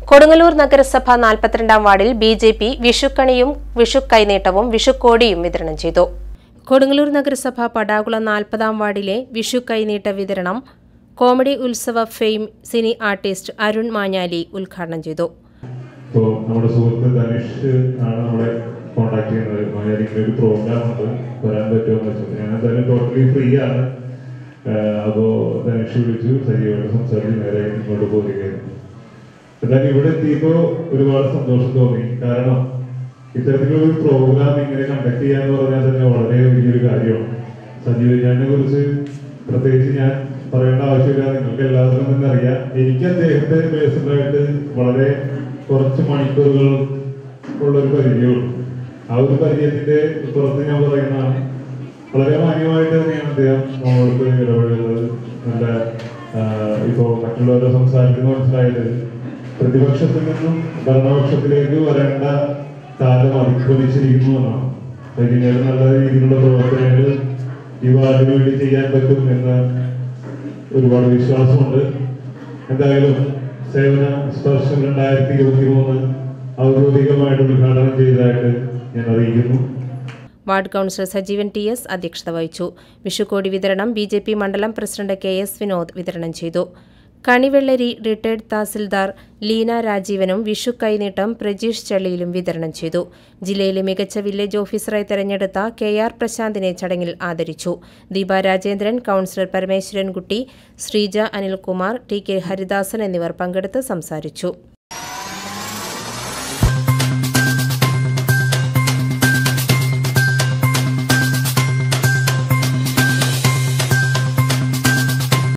കൊടുങ്ങല്ലൂർ നഗരസഭ നാൽപ്പത്തിരണ്ടാം വാർഡിൽ ബി ജെ പി വിഷുക്കണിയും വിഷു കൈനീട്ടവും വിഷുക്കോടിയും വിതരണം ചെയ്തു കൊടുങ്ങല്ലൂർ നഗരസഭ പടാകുളം നാൽപ്പതാം വാർഡിലെ വിഷു കൈനീട്ട വിതരണം കോമഡി ഉത്സവ fame cine artist Arun Manjali ഉദ്ഘാടനം ചെയ്തു ഇപ്പോൾ നമ്മുടെ സുഹൃത്ത് ധനുഷ് ആണ് നമ്മളെ കോണ്ടാക്ട് ചെയ്യുന്നത് മലയാളിക്ക് ഒരു പ്രോഗ്രാം ഉണ്ട് വരാൻ പറ്റുമോ എന്ന് വെച്ചത് ഞാൻ എന്തായാലും ടോട്ടലി ഫ്രീ ആണ് അപ്പോൾ ധനുഷ് വിളിച്ചു സജീവമായിട്ട് സംസാരിച്ച് നേരെ ഇങ്ങോട്ട് പോരുകയായിരുന്നു എന്തായാലും ഇവിടെ എത്തിയപ്പോൾ ഒരുപാട് സന്തോഷം തോന്നി കാരണം ഇത്തരത്തിലുള്ള ഒരു പ്രോഗ്രാം ഇങ്ങനെ കണ്ടക്ട് ചെയ്യാന്ന് പറഞ്ഞാൽ തന്നെ വളരെ വലിയൊരു കാര്യമാണ് സജീവ് ഞാനെ കുറിച്ച് പ്രത്യേകിച്ച് ഞാൻ പറയേണ്ട ആവശ്യമില്ല നിങ്ങൾക്ക് എല്ലാവർക്കും തന്നെ അറിയാം എനിക്ക് അദ്ദേഹത്തെ പേഴ്സണലായിട്ട് വളരെ കുറച്ച് മണിക്കൂറുകൾ ഉള്ള ഒരു പരിചയമുള്ളൂ ആ ഒരു പരിചയത്തിന്റെ പുറത്ത് ഞാൻ പറയുന്നതാണ് വളരെ മാന്യമായിട്ട് തന്നെയാണ് അദ്ദേഹം നമ്മളോട് ഇടപെടുന്നത് നല്ല ഇപ്പോ മറ്റുള്ളവരെ സംസാരിക്കുന്ന മനസ്സിലായത് പ്രതിപക്ഷത്തിൽ നിന്നും ഭരണപക്ഷത്തിലേക്ക് വരേണ്ട കാലം അതിക്രമിച്ചിരിക്കുന്നു എന്നാണ് വൈകുന്നേരം നല്ല രീതിയിലുള്ള പ്രവർത്തനങ്ങൾ ഈ വാർഡിന് വേണ്ടി ചെയ്യാൻ പറ്റും എന്ന് ഒരുപാട് വിശ്വാസമുണ്ട് എന്തായാലും സേവന സ്പർശം രണ്ടായിരത്തി ഇരുപത്തി മൂന്ന് ഔദ്യോഗികമായിട്ട് ഉദ്ഘാടനം ചെയ്തതായിട്ട് ഞാൻ അറിയിക്കുന്നു ward councillor Sajeevan T S അധ്യക്ഷത വഹിച്ചു വിഷുക്കോടി വിതരണം ബി ജെ പി മണ്ഡലം പ്രസിഡന്റ് കെ എസ് വിനോദ് വിതരണം ചെയ്തു കണിവെള്ളരി റിട്ടയർഡ് തഹസിൽദാർ ലീന രാജീവനും വിഷു കൈനീട്ടം പ്രജീഷ് ചള്ളിയിലും വിതരണം ചെയ്തു ജില്ലയിലെ മികച്ച വില്ലേജ് ഓഫീസറായി തെരഞ്ഞെടുത്ത കെ ആർ പ്രശാന്തിനെ ചടങ്ങിൽ ആദരിച്ചു Deepa Rajendran councillor Parameswarankutty Sreeja Anilkumar T K Haridasan എന്നിവർ പങ്കെടുത്ത് സംസാരിച്ചു